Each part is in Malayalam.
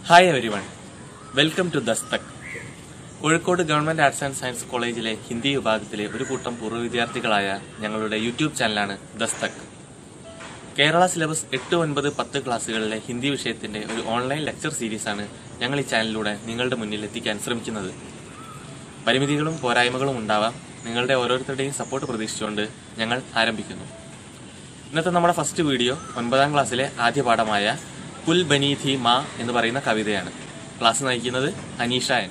hi everyone welcome to Dastak Kozhikode government arts and science കോളേജിലെ ഹിന്ദി വിഭാഗത്തിലെ ഒരു കൂട്ടം പൂർവ്വ വിദ്യാർത്ഥികളായ ഞങ്ങളുടെ യൂട്യൂബ് ചാനലാണ് ദസ്തക് കേരള സിലബസ് എട്ട് ഒൻപത് പത്ത് ക്ലാസ്സുകളിലെ ഹിന്ദി വിഷയത്തിന്റെ ഒരു ഓൺലൈൻ ലെക്ചർ സീരീസാണ് ഞങ്ങൾ ഈ ചാനലിലൂടെ നിങ്ങളുടെ മുന്നിൽ എത്തിക്കാൻ ശ്രമിക്കുന്നത് പരിമിതികളും പോരായ്മകളും ഉണ്ടാവാം നിങ്ങളുടെ ഓരോരുത്തരുടെയും സപ്പോർട്ട് പ്രതീക്ഷിച്ചുകൊണ്ട് ഞങ്ങൾ ആരംഭിക്കുന്നു ഇന്നത്തെ നമ്മുടെ ഫസ്റ്റ് വീഡിയോ ഒൻപതാം ക്ലാസ്സിലെ ആദ്യ പാഠമായ പുൽ ബനീഥി മാ എന്ന് പറയുന്ന കവിതയാണ് ക്ലാസ് നയിക്കുന്നത് അനീഷ എൻ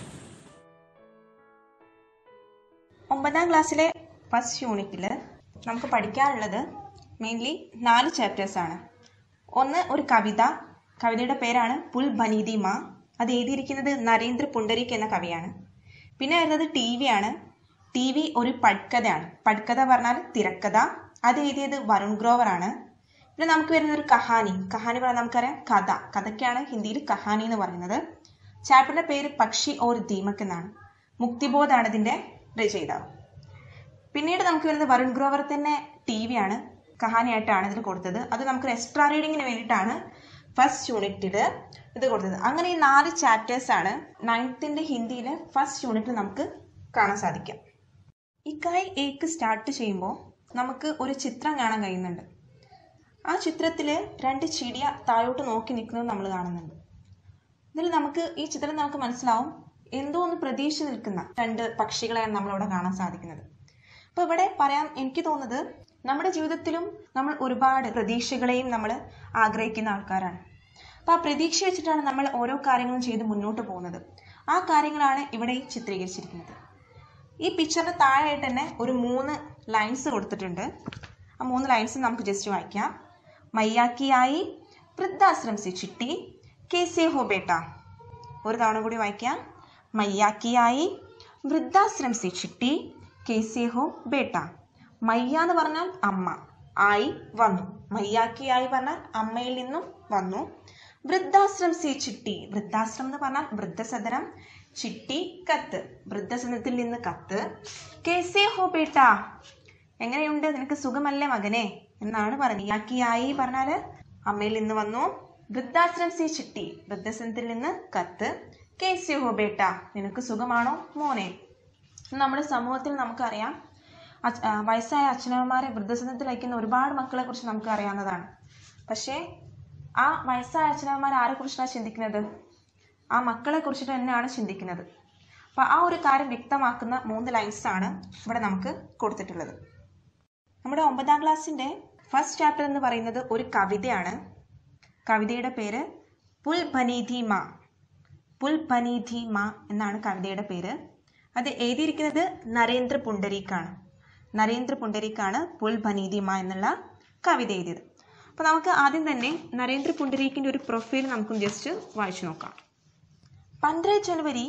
ഒമ്പതാം ക്ലാസ്സിലെ ഫസ്റ്റ് യൂണിറ്റിൽ നമുക്ക് പഠിക്കാനുള്ളത് മെയിൻലി നാല് ചാപ്റ്റേഴ്സ് ആണ് ഒന്ന് ഒരു കവിത കവിതയുടെ പേരാണ് പുൽ ബനീതി മാ അത് എഴുതിയിരിക്കുന്നത് നരേന്ദ്ര പുണ്ടരീക് എന്ന കവിയാണ് പിന്നെ വരുന്നത് ടി വി ആണ് ടി വി ഒരു പട്കഥയാണ് പട്കഥ പറഞ്ഞാൽ തിരക്കഥ അത് എഴുതിയത് വരുൺ ഗ്രോവർ ആണ് പിന്നെ നമുക്ക് വരുന്ന ഒരു കഹാനി കഹാനി പറഞ്ഞാൽ നമുക്കറിയാം കഥ കഥയ്ക്കാണ് ഹിന്ദിയിൽ കഹാനി എന്ന് പറയുന്നത് ചാപ്റ്ററിന്റെ പേര് പക്ഷി ഓർ ദീമക് എന്നാണ് മുക്തിബോധാണ് ഇതിന്റെ രചയിതാവ് പിന്നീട് നമുക്ക് വരുന്നത് വരുൺ ഗ്രോവർ തന്നെ ടി വി ആണ് കഹാനിയായിട്ടാണ് ഇതിൽ കൊടുത്തത് അത് നമുക്ക് എക്സ്ട്രാ റീഡിങ്ങിന് വേണ്ടിയിട്ടാണ് ഫസ്റ്റ് യൂണിറ്റിൽ ഇത് കൊടുത്തത് അങ്ങനെ ഈ നാല് ചാപ്റ്റേഴ്സ് ആണ് നയൻത്തിന്റെ ഹിന്ദിയിലെ ഫസ്റ്റ് യൂണിറ്റിൽ നമുക്ക് കാണാൻ സാധിക്കാം ഇക്കായി ഏക്ക് സ്റ്റാർട്ട് ചെയ്യുമ്പോൾ നമുക്ക് ഒരു ചിത്രം കാണാൻ കഴിയുന്നുണ്ട് ആ ചിത്രത്തിൽ രണ്ട് ചിടിയ താഴോട്ട് നോക്കി നിൽക്കുന്നത് നമ്മൾ കാണുന്നുണ്ട് ഇതിൽ നമുക്ക് ഈ ചിത്രം നമുക്ക് മനസ്സിലാവും എന്തോ ഒന്ന് പ്രതീക്ഷ നിൽക്കുന്ന രണ്ട് പക്ഷികളെയാണ് നമ്മളിവിടെ കാണാൻ സാധിക്കുന്നത് അപ്പൊ ഇവിടെ പറയാൻ എനിക്ക് തോന്നുന്നത് നമ്മുടെ ജീവിതത്തിലും നമ്മൾ ഒരുപാട് പ്രതീക്ഷകളെയും നമ്മൾ ആഗ്രഹിക്കുന്ന ആൾക്കാരാണ് അപ്പൊ ആ പ്രതീക്ഷ വെച്ചിട്ടാണ് നമ്മൾ ഓരോ കാര്യങ്ങളും ചെയ്ത് മുന്നോട്ട് പോകുന്നത് ആ കാര്യങ്ങളാണ് ഇവിടെ ചിത്രീകരിച്ചിരിക്കുന്നത് ഈ പിക്ചറിന്റെ താഴെയായിട്ട് തന്നെ ഒരു മൂന്ന് ലൈൻസ് കൊടുത്തിട്ടുണ്ട് ആ മൂന്ന് ലൈൻസ് നമുക്ക് ജസ്റ്റ് വായിക്കാം മയ്യാക്കിയായി വൃദ്ധാശ്രം സി ചിട്ടി കേസേ ഹോ ബേട്ട ഒരു തവണ കൂടി വായിക്കാം മയ്യാക്കിയായി വൃദ്ധാശ്രം സി ചിട്ടി കേസേ ഹോ ബേട്ട മയ്യ എന്ന് പറഞ്ഞാൽ അമ്മ ആയി വന്നു മയ്യാക്കിയായി പറഞ്ഞാൽ അമ്മയിൽ നിന്നും വന്നു വൃദ്ധാശ്രം സി ചിട്ടി വൃദ്ധാശ്രം എന്ന് പറഞ്ഞാൽ വൃദ്ധസദനം ചിട്ടി കത്ത് വൃദ്ധസദനത്തിൽ നിന്ന് കത്ത് കേസേ ഹോ ബേട്ട എങ്ങനെയുണ്ട് നിനക്ക് സുഖമല്ലേ മകനെ എന്നാണ് പറഞ്ഞത് യാക്കിയായി പറഞ്ഞാല് അമ്മയിൽ നിന്ന് വന്നു വൃദ്ധാശ്രം സി ചിട്ടി വൃദ്ധസനത്തിൽ നിന്ന് കത്ത് കേസി ഹോ ബേട്ട നിനക്ക് സുഖമാണോ മോനെ നമ്മുടെ സമൂഹത്തിൽ നമുക്കറിയാം അച്ഛ- ആ, വയസ്സായ അച്ഛനമ്മമാരെ വൃദ്ധസനത്തിൽ അയക്കുന്ന ഒരുപാട് മക്കളെ കുറിച്ച് നമുക്ക് അറിയാവുന്നതാണ് പക്ഷേ ആ വയസ്സായ അച്ഛനമ്മമാർ ആരെ കുറിച്ചാണ് ചിന്തിക്കുന്നത് ആ മക്കളെ കുറിച്ചിട്ട് തന്നെയാണ് ചിന്തിക്കുന്നത് അപ്പൊ ആ ഒരു കാര്യം വ്യക്തമാക്കുന്ന മൂന്ന് ലൈൻസ് ആണ് ഇവിടെ നമുക്ക് കൊടുത്തിട്ടുള്ളത് നമ്മുടെ ഒമ്പതാം ക്ലാസ്സിന്റെ ഫസ്റ്റ് ചാപ്റ്റർ എന്ന് പറയുന്നത് ഒരു കവിതയാണ് കവിതയുടെ പേര് പുൽ ബനീധി മാ പുൽ ബനീധി മാ എന്നാണ് കവിതയുടെ പേര് അത് എഴുതിയിരിക്കുന്നത് നരേന്ദ്ര പുണ്ടരീക്കാണ് നരേന്ദ്ര പുണ്ടരീക്കാണ് പുൽ ബനീധി മാ എന്നുള്ള കവിത എഴുതിയത് അപ്പോൾ നമുക്ക് ആദ്യം തന്നെ നരേന്ദ്ര പുണ്ടരീക്കിന്റെ ഒരു പ്രൊഫൈൽ നമുക്ക് ജസ്റ്റ് വായിച്ചു നോക്കാം पंद्रह जनवरी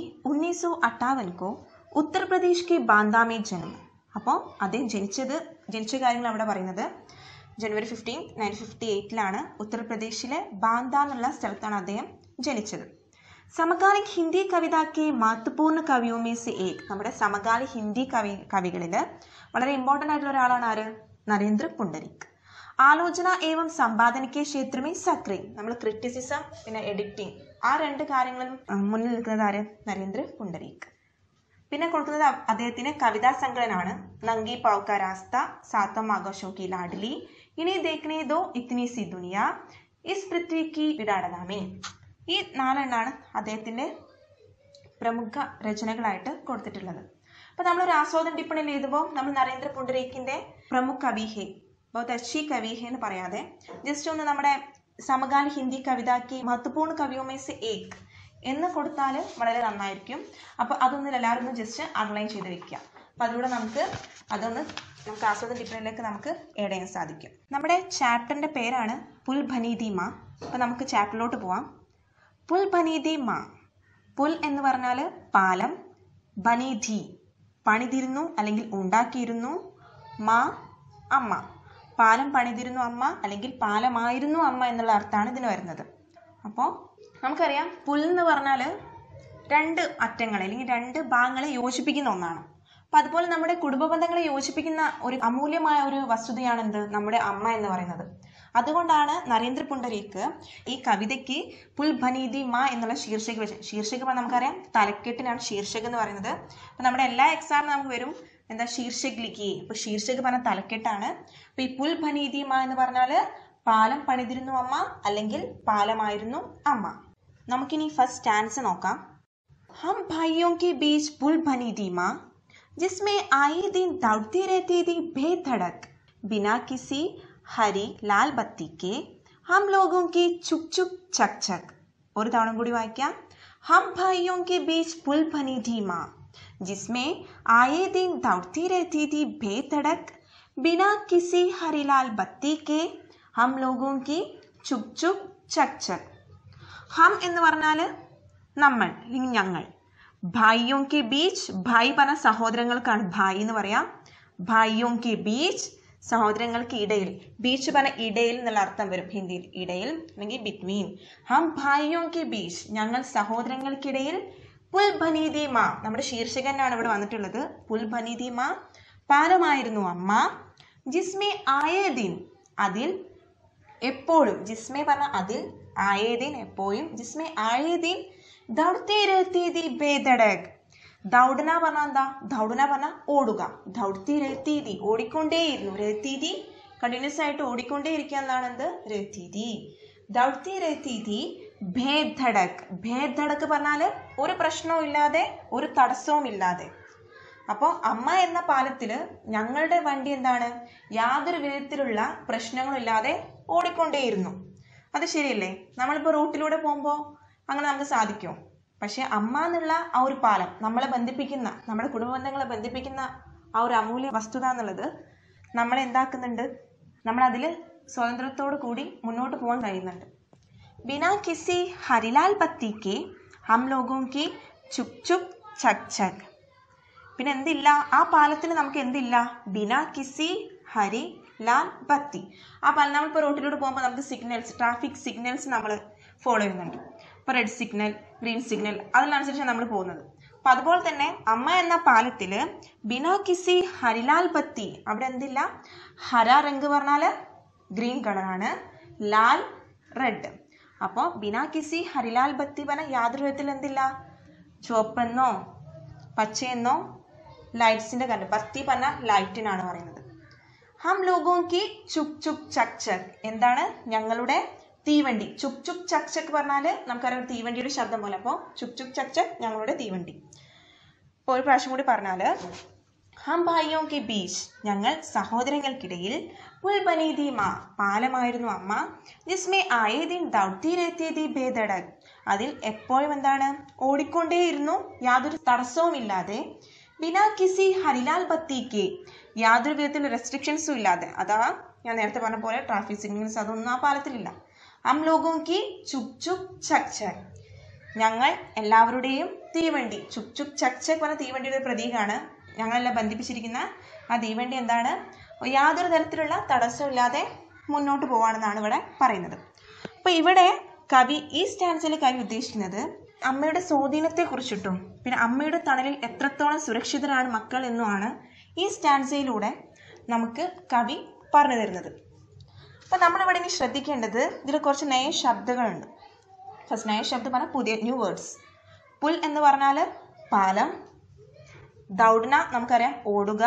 1958 को ഉത്തർപ്രദേശ് കെ ബാന്ദ മേ ജന്മ അപ്പോൾ അദ്ദേഹം ജനിച്ചത് ജനിച്ച കാര്യങ്ങൾ അവിടെ പറയുന്നത് ജനുവരി ഫിഫ്റ്റീൻ നയൻറ്റീൻ ഫിഫ്റ്റി എയ്റ്റിലാണ് ഉത്തർപ്രദേശിലെ ബാന്ദ എന്നുള്ള സ്ഥലത്താണ് അദ്ദേഹം ജനിച്ചത് സമകാലിക് ഹിന്ദി കവിത കെ മഹത്വപൂർണ്ണ കവിയോ മേ സെ ഏക് നമ്മുടെ സമകാലിക ഹിന്ദി കവി കവികളിൽ വളരെ ഇമ്പോർട്ടൻ്റ് ആയിട്ടുള്ള ഒരാളാണ് ആര് നരേന്ദ്ര പുണ്ടരിക് ആലോചന ഏവം സമ്പാദനയ്ക്ക് ക്ഷേത്രമേ സക്രിയ നമ്മൾ ക്രിറ്റിസിസം പിന്നെ എഡിറ്റിംഗ് ആ രണ്ട് കാര്യങ്ങളും ഉം, മുന്നിൽ നിൽക്കുന്നത് ആര് നരേന്ദ്ര പുണ്ടരീക് പിന്നെ കൊടുക്കുന്നത് അ- അദ്ദേഹത്തിന് കവിതാ സംഗ്രഹമാണ് നങ്കി പാവുക്ക രാസ്ത സാത്തം ആഘോഷോ കി ലാഡ്ലി ഇനി ദേഖ്നെ ദോ ഇത്നി സി ദുനിയ ഇസ് പൃഥ്വി കി വിടാടനാമേ ഈ നാലെണ്ണാണ് അദ്ദേഹത്തിന്റെ പ്രമുഖ രചനകളായിട്ട് കൊടുത്തിട്ടുള്ളത് അപ്പൊ നമ്മൾ ഒരു ആസ്വാദന ടിപ്പണിയിൽ എഴുതുമ്പോൾ നമ്മൾ നരേന്ദ്ര പുണ്ടരീക്കിന്റെ പ്രമുഖ കവി ഹേ ബഹുത് അച്ചി കവി ഹേ എന്ന് പറയാതെ ജസ്റ്റ് ഒന്ന് നമ്മുടെ സമകാല ഹിന്ദി കവിതാക്കി മഹത്വപൂർണ്ണ കവിയോമേ സെ ഏക് എന്ന് കൊടുത്താൽ വളരെ നന്നായിരിക്കും അപ്പൊ അതൊന്ന് എല്ലാവരും ഒന്ന് ജസ്റ്റ് അൺലൈൻ ചെയ്ത് വെക്കുക അപ്പൊ അതിലൂടെ നമുക്ക് അതൊന്ന് നമുക്ക് ആസ്വാദന ടിപ്പണിലേക്ക് നമുക്ക് ആഡ് ചെയ്യാൻ സാധിക്കും നമ്മുടെ ചാപ്റ്ററിന്റെ പേരാണ് പുൽ ഭനീതി മാ അപ്പൊ നമുക്ക് ചാപ്റ്ററിലോട്ട് പോവാം പുൽ ബനീതി മാ പുൽ എന്ന് പറഞ്ഞാൽ പാലം ബനീധി പണിതിരുന്നു അല്ലെങ്കിൽ ഉണ്ടാക്കിയിരുന്നു മാ അമ്മ പാലം പണിതിരുന്നു അമ്മ അല്ലെങ്കിൽ പാലമായിരുന്നു അമ്മ എന്നുള്ള അർത്ഥമാണ് ഇതിന് വരുന്നത് അപ്പോൾ നമുക്കറിയാം പുൽ എന്ന് പറഞ്ഞാൽ രണ്ട് അറ്റങ്ങളെ അല്ലെങ്കിൽ രണ്ട് ഭാഗങ്ങളെ യോജിപ്പിക്കുന്ന ഒന്നാണ് അപ്പൊ അതുപോലെ നമ്മുടെ കുടുംബ ബന്ധങ്ങളെ യോജിപ്പിക്കുന്ന ഒരു അമൂല്യമായ ഒരു വസ്തുതയാണ് എന്ത് നമ്മുടെ അമ്മ എന്ന് പറയുന്നത് അതുകൊണ്ടാണ് നരേന്ദ്ര പുണ്ടരീക്ക് ഈ കവിതയ്ക്ക് പുൽഭനീതി മാ എന്നുള്ള ശീർഷക വെച്ച് ശീർഷക പറഞ്ഞാൽ നമുക്കറിയാം തലക്കെട്ടിനാണ് ശീർഷകം എന്ന് പറയുന്നത് അപ്പം നമ്മുടെ എല്ലാ എക്സാമിനും നമുക്ക് വരും എന്താ ശീർഷക് ലിഖി അപ്പൊ ശീർഷക് പറഞ്ഞ തലക്കെട്ടാണ് അപ്പൊ ഈ പുൽഭനീതി മാ എന്ന് പറഞ്ഞാല് പാലം പണിതിരുന്നു അമ്മ അല്ലെങ്കിൽ പാലമായിരുന്നു അമ്മ നമുക്കിനി ഫസ്റ്റ് സ്റ്റാൻസ് നോക്കാം हम भाइयों के बीच पुल बनी थी माँ जिसमें आए दिन दौड़ती रहती थी बेधड़क बिना किसी हरी लाल बत्ती के हम लोगों की चुक चुक चक चक ഒരു തവണ കൂടി വായിക്കാം हम भाइयों के बीच पुल बनी थी माँ जिसमें आए दिन दौड़ती रहती थी बेधड़क बिना किसी हरीलाल बत्ती के हम लोगों की चुप चुप चक चक ഹം എന്ന് പറഞ്ഞാൽ നമ്മൾ അല്ലെങ്കിൽ ഞങ്ങൾ ഭായിയോം കെ ബീച്ച് ഭായ് പറഞ്ഞ സഹോദരങ്ങൾക്കാണ് ഭായ് എന്ന് പറയാം ഭായിയോം കെ ബീച്ച് സഹോദരങ്ങൾക്ക് ഇടയിൽ ബീച്ച് പറഞ്ഞ ഇടയിൽ എന്നുള്ള അർത്ഥം വരും ഹിന്ദിയിൽ ഇടയിൽ അല്ലെങ്കിൽ ബിറ്റ്വീൻ ഹം ഭായിയോം കെ ബീച്ച് ഞങ്ങൾ സഹോദരങ്ങൾക്കിടയിൽ പുൽ ബനീതി മാ നമ്മുടെ ശീർഷകനാണ് ഇവിടെ വന്നിട്ടുള്ളത് പുൽ ബനീതി മാ പാലമായിരുന്നു അമ്മ ജിസ്മെ ആയദിൻ അതിൽ എപ്പോഴും ജിസ്മെ പറഞ്ഞ അതിൽ ആയേദിൻ എപ്പോഴും ജിസ്മെ ആയേദിൻ ദൗഡ്തി രഹത്തി ദി ബേദടക് ദൗഡന പറഞ്ഞ എന്താ ദൗഡന പറഞ്ഞ ഓടുക ദൗഡ്തി രഹത്തി ദി ഓടിക്കൊണ്ടേയിരുന്നു രഹത്തി ദി കണ്ടിന്യൂസ് ആയിട്ട് ഓടിക്കൊണ്ടേ ഇരിക്കുക എന്നാണ് എന്ത് രഹത്തി ദി ദൗഡ്തി രഹത്തി ദി ഭേദടക് ഭേദടക് പറഞ്ഞാല് ഒരു പ്രശ്നവും ഇല്ലാതെ ഒരു തടസ്സവും ഇല്ലാതെ അപ്പോൾ അമ്മ എന്ന പാലത്തില് ഞങ്ങളുടെ വണ്ടി എന്താണ് യാതൊരു വിധത്തിലുള്ള പ്രശ്നങ്ങളും ഇല്ലാതെ ഓടിക്കൊണ്ടേയിരുന്നു അത് ശരിയല്ലേ നമ്മളിപ്പോൾ റൂട്ടിലൂടെ പോകുമ്പോൾ അങ്ങനെ നമുക്ക് സാധിക്കും പക്ഷെ അമ്മ എന്നുള്ള ആ ഒരു പാലം നമ്മളെ ബന്ധിപ്പിക്കുന്ന നമ്മുടെ കുടുംബ ബന്ധങ്ങളെ ബന്ധിപ്പിക്കുന്ന ആ ഒരു അമൂല്യ വസ്തുത എന്നുള്ളത് നമ്മളെ എന്താക്കുന്നുണ്ട് നമ്മൾ അതിൽ സ്വതന്ത്രത്തോടു കൂടി മുന്നോട്ട് പോകാൻ കഴിയുന്നുണ്ട് बिना किसी हरिलाल बत्ती के हम लोगों की ചുക് ചുക് ചക് ചക് പിന്നെ എന്തില്ല ആ പാലത്തിൽ നമുക്ക് എന്തില്ല ബിന കിസി ഹരി ലാൽ ബത്തി ആ പാലം നമ്മളിപ്പോൾ റോട്ടിലൂടെ പോകുമ്പോൾ നമുക്ക് സിഗ്നൽസ് ട്രാഫിക് സിഗ്നൽസ് നമ്മൾ ഫോളോ ചെയ്യുന്നുണ്ട് ഇപ്പോൾ റെഡ് സിഗ്നൽ ഗ്രീൻ സിഗ്നൽ അതിനനുസരിച്ചാണ് നമ്മൾ പോകുന്നത് അപ്പം അതുപോലെ തന്നെ അമ്മ എന്ന പാലത്തിൽ ബിന കിസി ഹരിലാൽ ബത്തി അവിടെ എന്തില്ല ഹര റങ്ക് പറഞ്ഞാൽ ഗ്രീൻ കളറാണ് ലാൽ റെഡ് അപ്പോൾ ബിനാ കിസി ഹരിലാൽ ബത്തി പറഞ്ഞ യാതൊരു വിധത്തിൽ എന്തില്ല ചുവപ്പെന്നോ പച്ചയെന്നോ ലൈറ്റ്സിന്റെ കണ്ട് ബത്തി പറഞ്ഞ ലൈറ്റിനാണ് പറയുന്നത് ഹം ലോഗോं की ചുക് ചുക് ചക് ചക് എന്താണ് ഞങ്ങളുടെ തീവണ്ടി ചുക് ചുക് ചക് ചക് പറഞ്ഞാൽ നമുക്കറിയാം തീവണ്ടിയുടെ ശബ്ദം പോലെ അപ്പോൾ ചുക് ചുക് ചക് ചക് ഞങ്ങളുടെ തീവണ്ടി ഇപ്പോൾ ഒരു പ്രാവശ്യം കൂടി പറഞ്ഞാൽ ഹം ഭായിയോ കെ ബീച്ച് ഞങ്ങൾ സഹോദരങ്ങൾക്കിടയിൽ പുൽ ബനീതി മാ പാലമായിരുന്നു അമ്മ ജിസ്മെ ആയേദിൻ ദൗഡ്തി രഹത്തിയതി ഭേദടക് അതിൽ എപ്പോഴും എന്താണ് ഓടിക്കൊണ്ടേയിരുന്നു യാതൊരു തടസ്സവും ഇല്ലാതെ ബിനാ കിസി ഹരിലാൽ ബത്തിക്ക് യാതൊരു വിധത്തിലുള്ള റെസ്ട്രിക്ഷൻസും ഇല്ലാതെ അഥവാ ഞാൻ നേരത്തെ പറഞ്ഞ പോലെ ട്രാഫിക് സിഗ്നൽസ് അതൊന്നും ആ പാലത്തിലില്ല ഹം ലോഗോं की ചുക് ചുക് ചക് ചക് ഞങ്ങൾ എല്ലാവരുടെയും തീവണ്ടി ചുക് ചുക് ചക് ചക് പറഞ്ഞ തീവണ്ടിയുടെ ഒരു പ്രതീകമാണ് ഞങ്ങളെല്ലാം ബന്ധിപ്പിച്ചിരിക്കുന്ന ആ തീവണ്ടി എന്താണ് യാതൊരു തരത്തിലുള്ള തടസ്സമില്ലാതെ മുന്നോട്ട് പോവാണെന്നാണ് ഇവിടെ പറയുന്നത് അപ്പൊ ഇവിടെ കവി ഈ സ്റ്റാൻസിൽ കവി ഉദ്ദേശിക്കുന്നത് അമ്മയുടെ സ്വാധീനത്തെ കുറിച്ചിട്ടും പിന്നെ അമ്മയുടെ തണലിൽ എത്രത്തോളം സുരക്ഷിതരാണ് മക്കൾ എന്നുമാണ് ഈ സ്റ്റാൻസയിലൂടെ നമുക്ക് കവി പറഞ്ഞു തരുന്നത് അപ്പൊ നമ്മളിവിടെ ഇനി ശ്രദ്ധിക്കേണ്ടത് ഇതിൽ കുറച്ച് നയ ശബ്ദങ്ങളുണ്ട് ഫസ്റ്റ് നയ ശബ്ദം പറഞ്ഞാൽ പുതിയ ന്യൂ വേർഡ്സ് പുൽ എന്ന് പറഞ്ഞാൽ പാലം ദൗഡ്ന നമുക്കറിയാം ഓടുക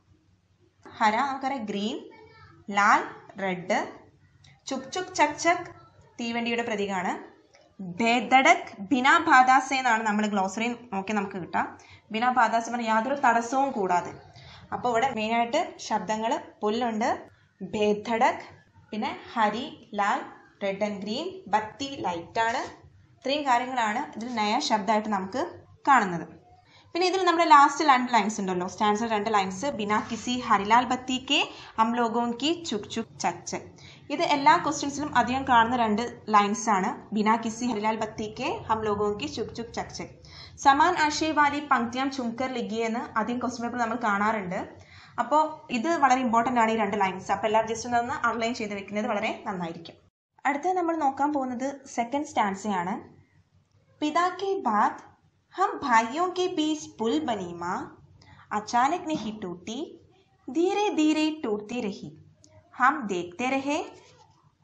ഹര നമുക്കറിയാം ഗ്രീൻ ലാൽ റെഡ് ചുക് ചുക് ചക് ചക് തീവണ്ടിയുടെ പ്രതീകമാണ് ഭേദടക് ബിനാ ബാധാസ എന്നാണ് നമ്മൾ ഗ്ലോസറി നോക്കി നമുക്ക് കിട്ടാം ബിനാ ബാധാസ പറഞ്ഞാൽ യാതൊരു തടസ്സവും കൂടാതെ അപ്പോൾ ഇവിടെ മെയിനായിട്ട് ശബ്ദങ്ങൾ പുല്ലുണ്ട് ഭേദടക് പിന്നെ ഹരി ലാൽ റെഡ് ആൻഡ് ഗ്രീൻ ബത്തി ലൈറ്റാണ് ഇത്രയും കാര്യങ്ങളാണ് ഇതിൽ നയ ശബ്ദമായിട്ട് നമുക്ക് കാണുന്നത് പിന്നെ ഇതിൽ നമ്മുടെ ലാസ്റ്റ് രണ്ട് ലൈൻസ് ഉണ്ടല്ലോ സ്റ്റാൻസർ രണ്ട് ലൈൻസ് ബിനാ കിസി ഹരിലാൽ ബത്തി കെ ഹം ലോഗോं की ചുക് ചുക് ചക് ചക് ഇത് എല്ലാ ക്വസ്റ്റ്യൻസിലും അധികം കാണുന്ന രണ്ട് ലൈൻസ് ആണ് ബിനാ കിസി ഹരിലാൽ ബത്തി കെ ഹം ലോഗോं की ചുക് ചുക് ചക് ചക് സമാൻ ആശയ വാലി പങ്ക്തിയാം ചുംകർ ലിഖിയെന്ന് അധികം ക്വസ്റ്റ്യൻ പേപ്പർ നമ്മൾ കാണാറുണ്ട് അപ്പോൾ ഇത് വളരെ ഇമ്പോർട്ടൻ്റ് ആണ് ഈ രണ്ട് ലൈൻസ് അപ്പോൾ എല്ലാവരും ജസ്റ്റ് ഒന്ന് അൺലൈൻ ചെയ്ത് വെക്കുന്നത് വളരെ നന്നായിരിക്കും അടുത്ത നമ്മൾ നോക്കാൻ പോകുന്നത് സെക്കൻഡ് സ്റ്റാൻസയാണ് पिता के बाद हम भाइयों के बीच पुल बनी माँ अचानक नहीं टूटी धीरे धीरे टूटती रही हम देखते रहे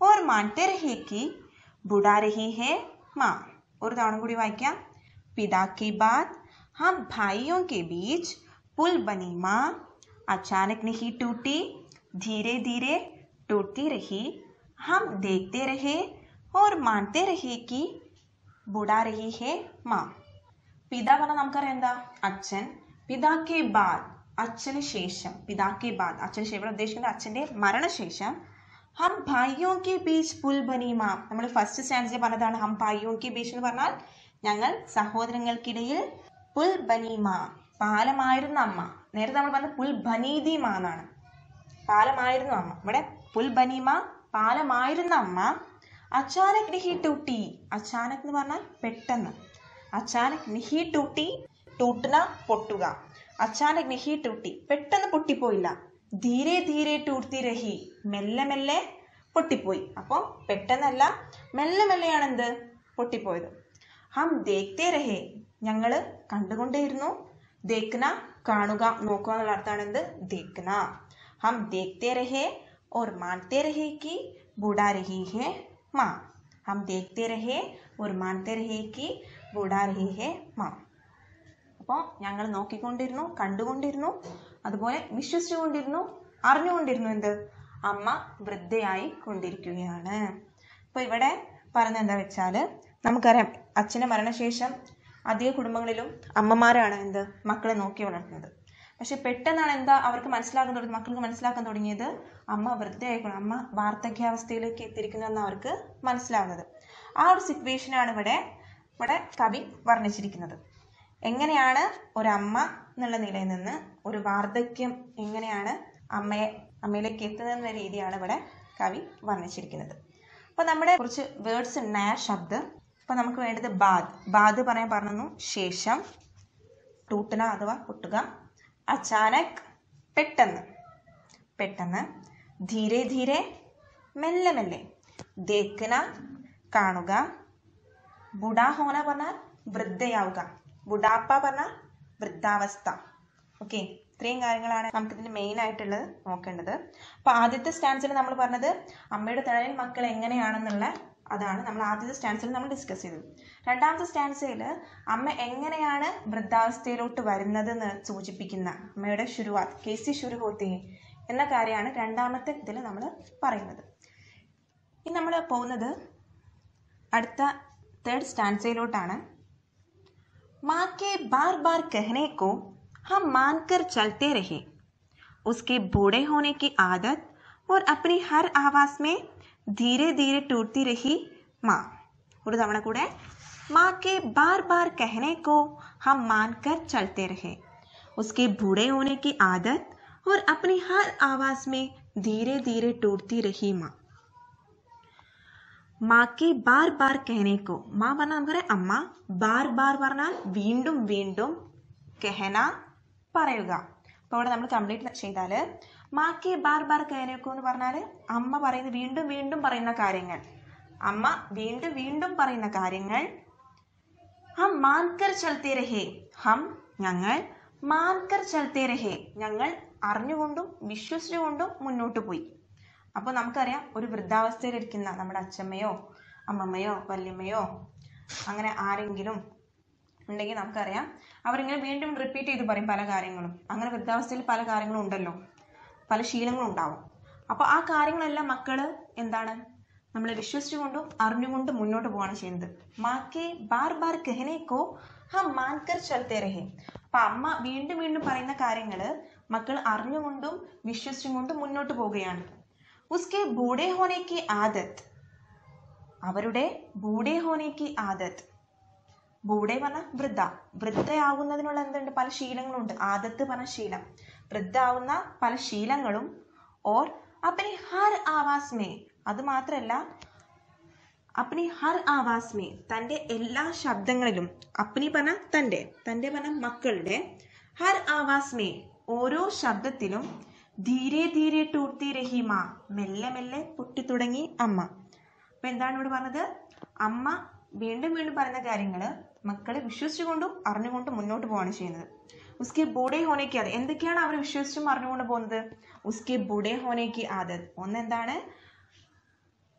और मानते रहे कि बुढ़ा रही है माँ ഒരു തവണ കൂടി വായിക്കാം पिता की बात हम भाइयों के बीच पुल बनी माँ अचानक नहीं टूटी धीरे धीरे टूटती रही हम देखते रहे और मानते रहे कि बुढ़ा रही है माँ പിതാ പറഞ്ഞാൽ നമുക്കറിയാം എന്താ അച്ഛൻ പിതാക്കെ ബാദ് അച്ഛന് ശേഷം പിതാക്കെ ബാദ് അച്ഛന് ശേഷം ഇവിടെ ഉദ്ദേശിക്കുന്നത് അച്ഛന്റെ മരണശേഷം ഹം ഭായിയോ കെ ബീച്ച് പുൽ ബനീമ നമ്മൾ ഫസ്റ്റ് സ്റ്റാൻഡിൽ പറഞ്ഞതാണ് ഹം ഭായിയോ കെ ബീച്ച് എന്ന് പറഞ്ഞാൽ ഞങ്ങൾ സഹോദരങ്ങൾക്കിടയിൽ പുൽ ബനീമ പാലമായിരുന്ന അമ്മ നേരത്തെ നമ്മൾ പറഞ്ഞത് പുൽ ബനീതിമ എന്നാണ് പാലമായിരുന്നു അമ്മ ഇവിടെ പുൽ ബനീമ പാലമായിരുന്ന അമ്മ അച്ചാനക് നിഹി ടൂട്ടി അച്ചാനക് എന്ന് പറഞ്ഞാൽ പെട്ടെന്ന് അച്ചാനക് നിഹി ടൂട്ടി ടൂട്ടുന പൊട്ടുക അച്ചാനക് നിഹി ടൂട്ടി പെട്ടെന്ന് പൊട്ടിപ്പോയില്ല ധീരെ ധീരെ ടൂർത്തി രഹി മെല്ലെ മെല്ലെ പൊട്ടിപ്പോയി അപ്പോൾ പെട്ടെന്നല്ല മെല്ലെ മെല്ലെയാണ് എന്ത് പൊട്ടിപ്പോയത് ഹം ദേഖ്തേ രഹേ ഞങ്ങൾ കണ്ടുകൊണ്ടേയിരുന്നു ദേഖ്ന കാണുക നോക്കുക എന്നുള്ള അർത്ഥമാണ് എന്ത് ദേഖ്ന ഹം ദേഖ്തേ രഹേ और मानते रहे कि बूढ़ा रही है माँ हम देखते रहे और मानते रहे कि बूढ़ा रही है माँ അപ്പോൾ ഞങ്ങൾ നോക്കിക്കൊണ്ടിരുന്നു കണ്ടുകൊണ്ടിരുന്നു അതുപോലെ വിശ്വസിച്ചുകൊണ്ടിരുന്നു അറിഞ്ഞുകൊണ്ടിരുന്നു എന്ത് അമ്മ വൃദ്ധയായി കൊണ്ടിരിക്കുകയാണ് അപ്പോൾ ഇവിടെ പറയുന്നത് എന്താ വെച്ചാൽ നമുക്കറിയാം അച്ഛൻ്റെ മരണശേഷം അധിക കുടുംബങ്ങളിലും അമ്മമാരാണ് എന്ത് മക്കളെ നോക്കി വളർത്തുന്നത് പക്ഷെ പെട്ടെന്നാണ് എന്താ അവർക്ക് മനസ്സിലാക്കാൻ തുടങ്ങി മക്കൾക്ക് മനസ്സിലാക്കാൻ തുടങ്ങിയത് അമ്മ വൃദ്ധയായിക്കൊണ്ട് അമ്മ വാർദ്ധക്യാവസ്ഥയിലേക്ക് എത്തിയിരിക്കുന്നതെന്ന് അവർക്ക് മനസ്സിലാവുന്നത് ആ ഒരു സിറ്റുവേഷനാണ് ഇവിടെ ഇവിടെ കവി വർണ്ണിച്ചിരിക്കുന്നത് എങ്ങനെയാണ് ഒരമ്മ എന്നുള്ള നിലയിൽ നിന്ന് ഒരു വാർദ്ധക്യം എങ്ങനെയാണ് അമ്മയെ അമ്മയിലേക്ക് എത്തുന്നതെന്ന രീതിയാണ് ഇവിടെ കവി വർണ്ണിച്ചിരിക്കുന്നത് അപ്പോൾ നമ്മുടെ കുറച്ച് വേർഡ്സ് നയ ശബ്ദ് അപ്പോൾ നമുക്ക് വേണ്ടത് ബാദ് ബാദ് പറയാൻ പറഞ്ഞു ശേഷം ടൂട്ടന അഥവാ പൊട്ടുക അച്ചാനക് പെട്ടെന്ന് പെട്ടെന്ന് ധീരെ ധീരെ മെല്ലെ മെല്ലെ ദേക്കന കാണുക ബുഡാ ഹോന പറഞ്ഞാൽ വൃദ്ധയാവുക ബുഡാപ്പ പറഞ്ഞാൽ വൃദ്ധാവസ്ഥ ഓക്കെ ഇത്രയും കാര്യങ്ങളാണ് നമുക്ക് ഇതിന് മെയിൻ ആയിട്ടുള്ളത് നോക്കേണ്ടത് അപ്പോൾ ആദ്യത്തെ സ്റ്റാൻസിൽ നമ്മൾ പറഞ്ഞത് അമ്മയുടെ തണലിൽ മക്കൾ എങ്ങനെയാണെന്നുള്ള അതാണ് നമ്മൾ ആദ്യത്തെ സ്റ്റാൻസിൽ നമ്മൾ ഡിസ്കസ് ചെയ്തത് രണ്ടാമത്തെ സ്റ്റാൻസയിൽ അമ്മ എങ്ങനെയാണ് വൃദ്ധാവസ്ഥയിലോട്ട് വരുന്നത് എന്ന് സൂചിപ്പിക്കുന്ന അമ്മയുടെ ശുരുവാത് കേസി ശുരു ഹോത്തി എന്ന കാര്യമാണ് രണ്ടാമത്തെ ഇതിൽ നമ്മൾ പറയുന്നത് ഇനി നമ്മൾ പോകുന്നത് അടുത്ത തേർഡ് സ്റ്റാൻസയിലോട്ടാണ് माँ के बार बार कहने को हम मानकर चलते रहे उसके बूढ़े होने की आदत और अपनी हर आवाज में धीरे धीरे टूटती रही माँ ഒരു തവണ കൂടെ माँ के बार बार कहने को हम मानकर चलते रहे उसके बूढ़े होने की आदत और अपनी हर आवाज में धीरे धीरे टूटती रही माँ മാക്കി ബാർ ബാർ കെഹനേക്കോ മാ പറഞ്ഞാൽ നമുക്കറിയാം അമ്മ ബാർ ബാർ പറഞ്ഞാൽ വീണ്ടും വീണ്ടും കെഹന പറയുക അപ്പോൾ ഇവിടെ നമ്മൾ കംപ്ലീറ്റ് ചെയ്താൽ മാക്കി ബാർ ബാർ കെഹനേക്കോ എന്ന് പറഞ്ഞാൽ അമ്മ പറയുന്ന വീണ്ടും വീണ്ടും പറയുന്ന കാര്യങ്ങൾ അമ്മ വീണ്ടും വീണ്ടും പറയുന്ന കാര്യങ്ങൾ ഹം മാൻകർ ചലത്തേ രഹേ ഹം ഞങ്ങൾ മാൻകർ ചലത്തേ രഹേ ഞങ്ങൾ അറിഞ്ഞുകൊണ്ടും വിശ്വസിച്ചുകൊണ്ടും മുന്നോട്ട് പോയി അപ്പോൾ നമുക്കറിയാം ഒരു വൃദ്ധാവസ്ഥയിലിരിക്കുന്ന നമ്മുടെ അച്ഛമ്മയോ അമ്മമ്മയോ വല്യമ്മയോ അങ്ങനെ ആരെങ്കിലും ഉണ്ടെങ്കിൽ നമുക്കറിയാം അവരിങ്ങനെ വീണ്ടും റിപ്പീറ്റ് ചെയ്ത് പറയും പല കാര്യങ്ങളും അങ്ങനെ വൃദ്ധാവസ്ഥയിൽ പല കാര്യങ്ങളും ഉണ്ടല്ലോ പല ശീലങ്ങളും ഉണ്ടാവും അപ്പോൾ ആ കാര്യങ്ങളെല്ലാം മക്കൾ എന്താണ് നമ്മൾ വിശ്വസിച്ചുകൊണ്ടും അറിഞ്ഞുകൊണ്ടും മുന്നോട്ട് പോവാണ് ചെയ്യുന്നത് മാക്കെ ബാർ ബാർ കെഹനേക്കോ ഹം മാൻകർ ചലത്തേ രഹേ അപ്പൊ അമ്മ വീണ്ടും വീണ്ടും പറയുന്ന കാര്യങ്ങൾ മക്കൾ അറിഞ്ഞുകൊണ്ടും വിശ്വസിച്ചും കൊണ്ടും മുന്നോട്ട് പോവുകയാണ് ഉസ്കെ ബൂഡേ ഹോനെ കി ആദത്ത് അവരുടെ ബൂഡേ ഹോനെ കി ആദത്ത് ബൂഡേ പറഞ്ഞ വൃദ്ധ വൃദ്ധയാകുന്നതിനുള്ള എന്തുണ്ട് പല ശീലങ്ങളുണ്ട് ആദത്ത് പറഞ്ഞ ശീലം വൃദ്ധ ആവുന്ന പല ശീലങ്ങളും ഓർ അപ്പനി ഹർ ആവാസ് മേ അത് മാത്രമല്ല അപ്പനി ഹർ ആവാസ് മേ തൻ്റെ എല്ലാ ശബ്ദങ്ങളിലും അപ്പനി പറഞ്ഞ തൻ്റെ തൻ്റെ പറഞ്ഞ മക്കളുടെ ഹർ ആവാസ് മേ ഓരോ ശബ്ദത്തിലും ധീരെ ധീരെ ടൂർത്തി രഹിമ മെല്ലെ മെല്ലെ പൊട്ടിത്തുടങ്ങി അമ്മ അപ്പൊ എന്താണ് ഇവിടെ പറഞ്ഞത് അമ്മ വീണ്ടും വീണ്ടും പറയുന്ന കാര്യങ്ങൾ മക്കളെ വിശ്വസിച്ചുകൊണ്ടും അറിഞ്ഞുകൊണ്ടും മുന്നോട്ട് പോവാണ് ചെയ്യുന്നത് ഉസ്കെ ബൂഡേ ഹോനേക്ക് ആദത് എന്തൊക്കെയാണ് അവർ വിശ്വസിച്ചും അറിഞ്ഞുകൊണ്ട് പോകുന്നത് ഉസ്കെ ബൂഡേ ഹോനേക്ക് ആദത് ഒന്ന് എന്താണ്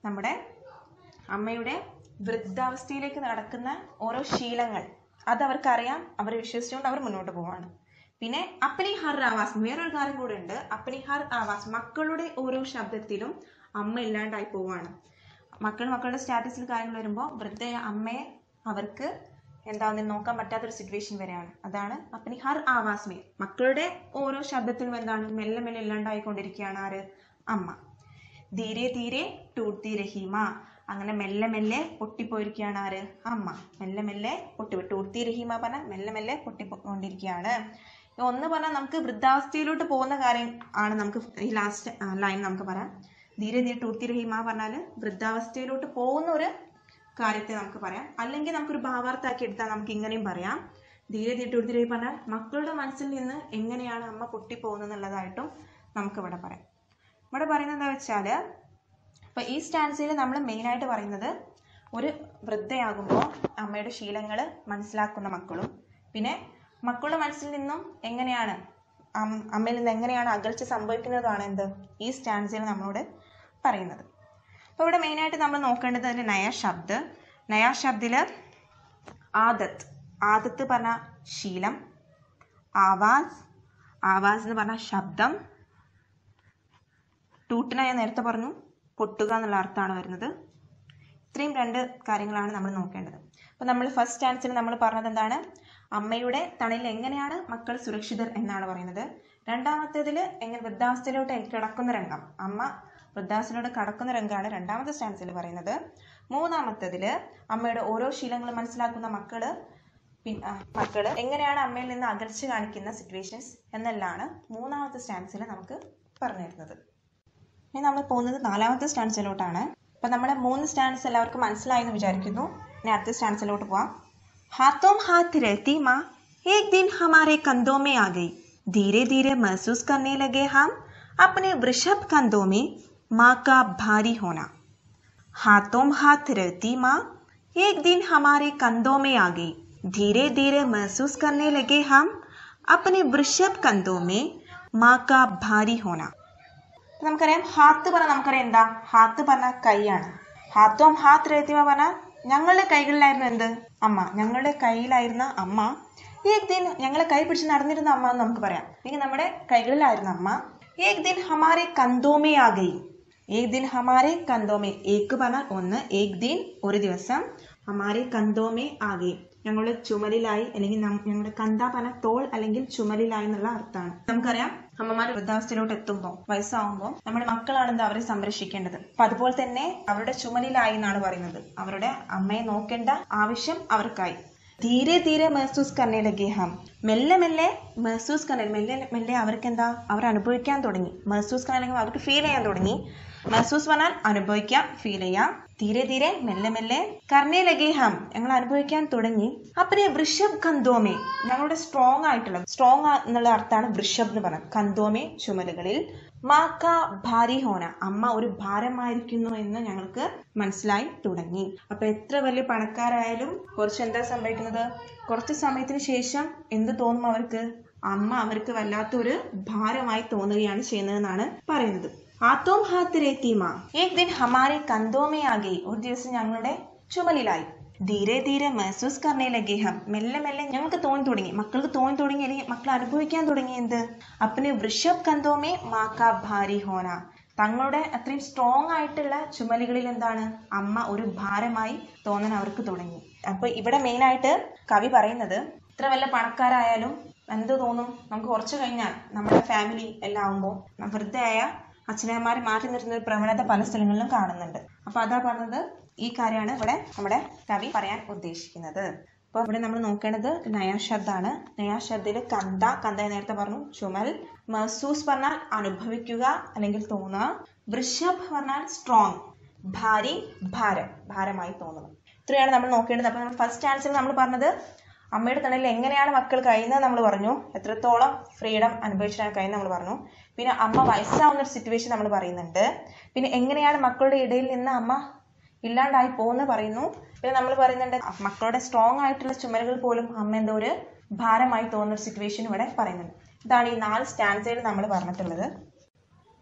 നമ്മുടെ അമ്മയുടെ വൃദ്ധാവസ്ഥയിലേക്ക് നടക്കുന്ന ഓരോ ശീലങ്ങൾ അത് അവർക്കറിയാം അവർ വിശ്വസിച്ചുകൊണ്ട് അവർ മുന്നോട്ട് പോവാണ് പിന്നെ അപ്പനി ഹർ ആവാസ് വേറൊരു കാര്യം കൂടെ ഉണ്ട് അപ്പനി ഹർ ആവാസ് മക്കളുടെ ഓരോ ശബ്ദത്തിലും അമ്മ ഇല്ലാണ്ടായി പോവാണ് മക്കൾ മക്കളുടെ സ്റ്റാറ്റസിൽ കാര്യങ്ങൾ വരുമ്പോൾ വൃദ്ധ അമ്മയെ അവർക്ക് എന്താ ഒന്നും നോക്കാൻ പറ്റാത്തൊരു സിറ്റുവേഷൻ വരെയാണ് അതാണ് അപ്പനി ഹർ ആവാസ് മേ മക്കളുടെ ഓരോ ശബ്ദത്തിലും എന്താണ് മെല്ലെ മെല്ലെ ഇല്ലാണ്ടായിക്കൊണ്ടിരിക്കുകയാണ് ആര് അമ്മ ധീരെ ധീരെ ടൂട്ടി രഹീമ അങ്ങനെ മെല്ലെ മെല്ലെ പൊട്ടിപ്പോയിരിക്കുകയാണ് ആര് അമ്മ മെല്ലെ മെല്ലെ പൊട്ടി ടൂർത്തി രഹീമ പറഞ്ഞാൽ മെല്ലെ മെല്ലെ പൊട്ടിപ്പോണ്ടിരിക്കുകയാണ് ഒന്ന് പറഞ്ഞാൽ നമുക്ക് വൃദ്ധാവസ്ഥയിലോട്ട് പോകുന്ന കാര്യം ആണ് നമുക്ക് ഈ ലാസ്റ്റ് ലൈൻ നമുക്ക് പറയാം ധീരെ ധീരെ ടൂർത്തി രഹീമ പറഞ്ഞാൽ വൃദ്ധാവസ്ഥയിലോട്ട് പോകുന്ന ഒരു കാര്യത്തെ നമുക്ക് പറയാം അല്ലെങ്കിൽ നമുക്കൊരു ഭാവാർത്ഥാക്കി എടുത്താൽ നമുക്ക് ഇങ്ങനെയും പറയാം ധീരെ ധീരെ ടൂർത്തി രഹീമ പറഞ്ഞാൽ മക്കളുടെ മനസ്സിൽ നിന്ന് എങ്ങനെയാണ് അമ്മ പൊട്ടിപ്പോകുന്നത് എന്നുള്ളതായിട്ടും നമുക്ക് ഇവിടെ പറയാം ഇവിടെ പറയുന്നത് എന്താ വെച്ചാൽ അപ്പോൾ ഈ സ്റ്റാൻസിൽ നമ്മൾ മെയിനായിട്ട് പറയുന്നത് ഒരു വൃദ്ധയാകുമ്പോൾ അമ്മയുടെ ശീലങ്ങൾ മനസ്സിലാക്കുന്ന മക്കളും പിന്നെ മക്കളുടെ മനസ്സിൽ നിന്നും എങ്ങനെയാണ് അം- അമ്മയിൽ നിന്ന് എങ്ങനെയാണ് അകൽച്ച സംഭവിക്കുന്നതാണ് എന്ത് ഈ സ്റ്റാൻസിൽ നമ്മളോട് പറയുന്നത് അപ്പോൾ ഇവിടെ മെയിനായിട്ട് നമ്മൾ നോക്കേണ്ടത് അതിൻ്റെ നയ ശബ്ദ് നയ ശബ്ദിൽ ആദത്ത് ആദത്ത് പറഞ്ഞ ശീലം ആവാസ് ആവാസ് എന്ന് പറഞ്ഞ ശബ്ദം ടൂട്ടിനെ ഞാൻ നേരത്തെ പറഞ്ഞു പൊട്ടുക എന്നുള്ള അർത്ഥമാണ് വരുന്നത് ഇത്രയും രണ്ട് കാര്യങ്ങളാണ് നമ്മൾ നോക്കേണ്ടത് അപ്പോൾ നമ്മൾ ഫസ്റ്റ് ആൻസർ നമ്മൾ പറഞ്ഞത് എന്താണ് അമ്മയുടെ തണലിൽ എങ്ങനെയാണ് മക്കൾ സുരക്ഷിതർ എന്നാണ് പറയുന്നത് രണ്ടാമത്തേതിൽ എങ്ങനെ വൃദ്ധാവസ്ഥയിലോട്ട് കിടക്കുന്ന രംഗം അമ്മ വൃദ്ധാവസ്ഥയിലോട്ട് കടക്കുന്ന രംഗമാണ് രണ്ടാമത്തെ സ്റ്റാൻസിൽ പറയുന്നത് മൂന്നാമത്തേതിൽ അമ്മയുടെ ഓരോ ശീലങ്ങളും മനസ്സിലാക്കുന്ന മക്കള് പിൻ- ആ, മക്കള് എങ്ങനെയാണ് അമ്മയിൽ നിന്ന് അകൽച്ച കാണിക്കുന്ന സിറ്റുവേഷൻസ് എന്നെല്ലാണ് മൂന്നാമത്തെ സ്റ്റാൻസിൽ നമുക്ക് പറഞ്ഞു തരുന്നത് ഇനി നമ്മൾ പോകുന്നത് നാലാമത്തെ സ്റ്റാൻസിലോട്ടാണ് അപ്പൊ നമ്മുടെ മൂന്ന് സ്റ്റാൻസ് എല്ലാവർക്കും മനസ്സിലായി എന്ന് വിചാരിക്കുന്നു ഇനി അടുത്ത സ്റ്റാൻസിലോട്ട് പോവാം हाथों हाथ रहती माँ एक दिन हमारे कंधों में आ गई धीरे धीरे महसूस करने लगे हम अपने वृषभ कंधों में माँ का भारी होना हाथों हाथ रहती माँ एक दिन हमारे कंधों में आ गई धीरे धीरे महसूस करने लगे हम अपने वृषभ कंधों में माँ का भारी होना ഇപ്പൊ നമുക്കറിയാം ഹാത്ത് പറഞ്ഞാൽ നമുക്കറിയാം എന്താ ഹാത്ത് പറഞ്ഞാൽ കൈയാണ് ഹാത്തോം ഹാത്ത് രേത്തിമ പറഞ്ഞാൽ ഞങ്ങളുടെ കൈകളിലായിരുന്നു എന്ത് അമ്മ ഞങ്ങളുടെ കയ്യിലായിരുന്ന അമ്മ ഏക് ദിൻ ഞങ്ങളെ കൈ പിടിച്ച് നടന്നിരുന്ന അമ്മ എന്ന് നമുക്ക് പറയാം അല്ലെങ്കിൽ നമ്മുടെ കൈകളിലായിരുന്ന അമ്മ ഏക് ദിൻ ഹമാരെ കന്തോമേ ആകയി ഏക് ദിൻ ഹമാരെ കന്തോമേ ഏക്ക് പറഞ്ഞാൽ ഒന്ന് ഏക് ദിൻ ഒരു ദിവസം ഹമാരെ കന്തോമേ ആകെ ഞങ്ങളുടെ ചുമലിലായി അല്ലെങ്കിൽ നം- ഞങ്ങളുടെ കന്ത പറഞ്ഞ തോൾ അല്ലെങ്കിൽ ചുമലിലായി എന്നുള്ള അർത്ഥമാണ് നമുക്കറിയാം അമ്മമാർ വൃദ്ധാവസ്ഥയിലോട്ട് എത്തുമ്പോൾ വയസ്സാവുമ്പോൾ നമ്മുടെ മക്കളാണ് എന്താ അവരെ സംരക്ഷിക്കേണ്ടത് അപ്പൊ അതുപോലെ തന്നെ അവരുടെ ചുമലിലായി എന്നാണ് പറയുന്നത് അവരുടെ അമ്മയെ നോക്കേണ്ട ആവശ്യം അവർക്കായി ധീരെ ധീരെ മെഹസൂസ് കർണേ ലഗേ ഹം മെല്ലെ മെല്ലെ മെഹസൂസ് കർണേ മെല്ലെ മെല്ലെ അവർക്ക് എന്താ അവർ അനുഭവിക്കാൻ തുടങ്ങി മെഹസൂസ് കർണേ അല്ലെങ്കിൽ അവർക്ക് ഫീൽ ചെയ്യാൻ തുടങ്ങി മെഹസൂസ് പറഞ്ഞാൽ അനുഭവിക്കാം ഫീൽ ചെയ്യാം ധീരെ ധീരെ മെല്ലെ മെല്ലെ കർണേ ലഗേ ഹം ഞങ്ങൾ അനുഭവിക്കാൻ തുടങ്ങി അപ്പനെ വൃഷഭ് കന്തോമേ ഞങ്ങളുടെ സ്ട്രോങ് ആയിട്ടുള്ള സ്ട്രോങ് എന്നുള്ള അർത്ഥമാണ് വൃഷഭ് എന്ന് പറയുന്നത് കന്തോമേ ചുമലുകളിൽ മാക്ക ഭാരി ഹോന അമ്മ ഒരു ഭാരമായിരിക്കുന്നു എന്ന് ഞങ്ങൾക്ക് മനസ്സിലായി തുടങ്ങി അപ്പൊ എത്ര വലിയ പണക്കാരായാലും കുറച്ച് എന്താ സംഭവിക്കുന്നത് കുറച്ച് സമയത്തിന് ശേഷം എന്ത് തോന്നും അവർക്ക് അമ്മ അവർക്ക് വല്ലാത്തൊരു ഭാരമായി തോന്നുകയാണ് ചെയ്യുന്നതെന്നാണ് പറയുന്നത് ആത്തോം ഹാത്ത് രേത്തീമ ഏക് ദിൻ ഹമാരെ കന്തോമേ ആകെ ഒരു ദിവസം ഞങ്ങളുടെ ചുമലിലായി ധീരെ ധീരെ മെഹസൂസ് കർണേ ലഗേ ഹം മെല്ലെ മെല്ലെ ഞങ്ങൾക്ക് തോന്നി തുടങ്ങി മക്കൾക്ക് തോന്നി തുടങ്ങി അല്ലെങ്കിൽ മക്കൾ അനുഭവിക്കാൻ തുടങ്ങി എന്ത് അപ്പന് വൃഷഭ് കന്തോമേ മാക്കാ ഭാരി ഹോന തങ്ങളുടെ അത്രയും സ്ട്രോങ് ആയിട്ടുള്ള ചുമലുകളിൽ എന്താണ് അമ്മ ഒരു ഭാരമായി തോന്നാൻ അവർക്ക് തുടങ്ങി അപ്പൊ ഇവിടെ മെയിൻ ആയിട്ട് കവി പറയുന്നത് ഇത്ര വല്ല പണക്കാരായാലും എന്ത് തോന്നും നമുക്ക് കുറച്ച് കഴിഞ്ഞാൽ നമ്മുടെ ഫാമിലി എല്ലാം ആവുമ്പോൾ വൃദ്ധയായ അച്ഛനമ്മമാരെ മാറ്റി നിർത്തുന്ന ഒരു പ്രവണത പല സ്ഥലങ്ങളിലും കാണുന്നുണ്ട് അപ്പൊ അതാ പറഞ്ഞത് ഈ കാര്യമാണ് ഇവിടെ നമ്മുടെ കവി പറയാൻ ഉദ്ദേശിക്കുന്നത് അപ്പൊ ഇവിടെ നമ്മൾ നോക്കേണ്ടത് നയാശബ്ദാണ് നയാശബ്ദില് കന്ത കന്ത എന്ന് നേരത്തെ പറഞ്ഞു ചുമൽ മസൂസ് പറഞ്ഞാൽ അനുഭവിക്കുക അല്ലെങ്കിൽ തോന്നുക വൃഷഭ് പറഞ്ഞാൽ സ്ട്രോങ് ഭാരി ഭാരം ഭാരമായി തോന്നുന്നു ഇത്രയാണ് നമ്മൾ നോക്കേണ്ടത് അപ്പൊ നമ്മൾ ഫസ്റ്റ് ആൻസർ നമ്മൾ പറഞ്ഞത് അമ്മയുടെ തണലിൽ എങ്ങനെയാണ് മക്കൾ കഴിയുന്നത് നമ്മൾ പറഞ്ഞു എത്രത്തോളം ഫ്രീഡം അനുഭവിച്ചിട്ടാണ് കഴിയുന്നത് നമ്മൾ പറഞ്ഞു പിന്നെ അമ്മ വയസ്സാവുന്ന ഒരു സിറ്റുവേഷൻ നമ്മൾ പറയുന്നുണ്ട് പിന്നെ എങ്ങനെയാണ് മക്കളുടെ ഇടയിൽ നിന്ന് അമ്മ ഇല്ലാണ്ടായി പോകുന്ന പറയുന്നു പിന്നെ നമ്മൾ പറയുന്നുണ്ട് മക്കളുടെ സ്ട്രോങ് ആയിട്ടുള്ള ചുമലുകൾ പോലും അമ്മ എന്തോ ഒരു ഭാരമായി തോന്നുന്ന ഒരു സിറ്റുവേഷൻ ഇവിടെ പറയുന്നുണ്ട് ഇതാണ് ഈ നാല് സ്റ്റാൻസേഡ് നമ്മൾ പറഞ്ഞിട്ടുള്ളത്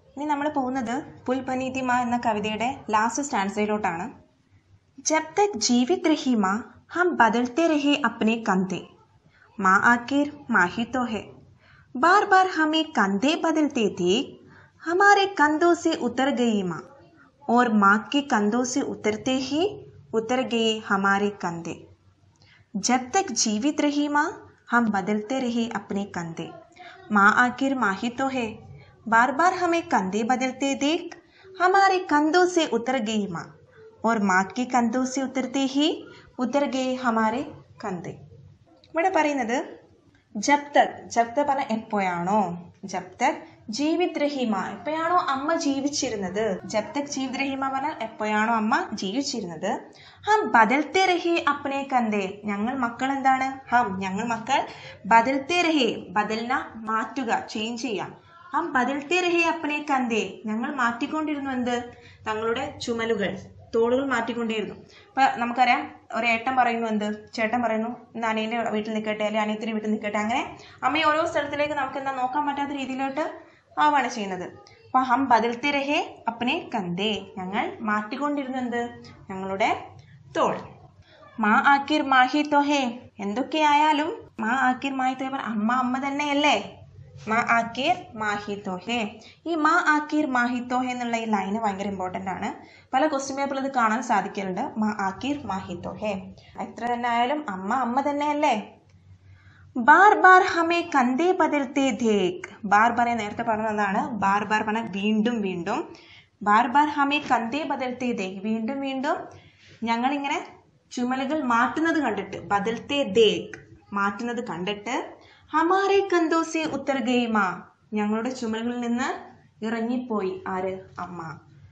ഇനി നമ്മൾ പോകുന്നത് പുൽപനീതിമ എന്ന കവിതയുടെ ലാസ്റ്റ് സ്റ്റാൻസയിലോട്ടാണ് ജബ് തക് जीवित रही माँ हम बदलते रहे अपने कंधे माँ आखिर माँ ही तो है बार बार हमें कंधे बदलते देख हमारे कंधों से उतर गई माँ और माँ के कंधों से उतरते ही उतर गए हमारे कंधे जब तक जीवित रही माँ हम बदलते रहे अपने कंधे माँ आखिर माँ ही तो है बार बार हमें कंधे बदलते देख हमारे कंधों से उतर गई माँ और माँ के कंधों से उतरते ही उतर गए हमारे कंधे ഇവിടെ പറയുന്നത് ജബ് തക് ജബ് തക് പറഞ്ഞ എപ്പോഴാണോ ജബ് തക് ജീവിത് രഹിമ എപ്പോഴാണോ അമ്മ ജീവിച്ചിരുന്നത് ജബ് തക് ജീവിത് രഹിമ പറഞ്ഞാൽ എപ്പോഴാണോ അമ്മ ജീവിച്ചിരുന്നത് ഹം ബദൽത്തെ രഹി അപ്പനെ കന്തേ ഞങ്ങൾ മക്കൾ എന്താണ് ഹം ഞങ്ങൾ മക്കൾ ബദൽത്തെ രഹി ബദൽന മാറ്റുക ചേഞ്ച് ചെയ്യാം ഹം ബദൽത്തെ രഹി അപ്പനെ കന്തേ ഞങ്ങൾ മാറ്റിക്കൊണ്ടിരുന്നു എന്ത് തങ്ങളുടെ ചുമലുകൾ തോളുകൾ മാറ്റിക്കൊണ്ടേയിരുന്നു ഇപ്പൊ നമുക്കറിയാം ഒരു ഏട്ടൻ പറയുന്നു എന്ത് ചേട്ടൻ പറയുന്നു ഇന്ന് അനിയന്റെ വീട്ടിൽ നിൽക്കട്ടെ അല്ലെങ്കിൽ അനിയത്തിന്റെ വീട്ടിൽ നിൽക്കട്ടെ അങ്ങനെ അമ്മയെ ഓരോ സ്ഥലത്തിലേക്ക് നമുക്ക് എന്താ നോക്കാൻ പറ്റാത്ത രീതിയിലോട്ട് ആവാണ് ചെയ്യുന്നത് അപ്പൊ ഹം ബദൽത്തെ രഹേ അപ്പനെ കന്തേ ഞങ്ങൾ മാറ്റിക്കൊണ്ടിരുന്നു എന്ത് ഞങ്ങളുടെ തോൾ മാ ആക്കിർ മാഹി തോഹേ എന്തൊക്കെയായാലും മാ ആക്കിർ മാഹി തോഹേ പറഞ്ഞ അമ്മ അമ്മ തന്നെയല്ലേ മാ ആക്കിർ മാഹി തോഹേ ഈ മാ ആക്കിർ മാഹി തോഹേ എന്നുള്ള ഈ ലൈന് ഭയങ്കര ഇമ്പോർട്ടൻ്റ് ആണ് പല ക്വസ്റ്റ്യൻ പേപ്പറിൽ ഇത് കാണാൻ സാധിക്കലുണ്ട് മാ ആക്കിർ മാഹി തോഹേ എത്ര തന്നെ ആയാലും അമ്മ അമ്മ തന്നെയല്ലേ ബാർ ബാർ ഹമേ കന്തേ ബദൽത്തേ ധേക് ബാർ ബാർ ഞാൻ നേരത്തെ പറഞ്ഞതാണ് ബാർ ബാർ പറഞ്ഞ വീണ്ടും വീണ്ടും ബാർ ബാർ ഹമേ കന്തേ ബദൽത്തേ ധേക് വീണ്ടും വീണ്ടും ഞങ്ങളിങ്ങനെ ചുമലുകൾ മാറ്റുന്നത് കണ്ടിട്ട് ബദൽത്തേ ദേക് മാറ്റുന്നത് കണ്ടിട്ട് ഹമാരെ കന്തോസെ ഉത്തർ ഗെയ്മാ ഞങ്ങളുടെ ചുമലുകളിൽ നിന്ന് ഇറങ്ങിപ്പോയി ആര് അമ്മ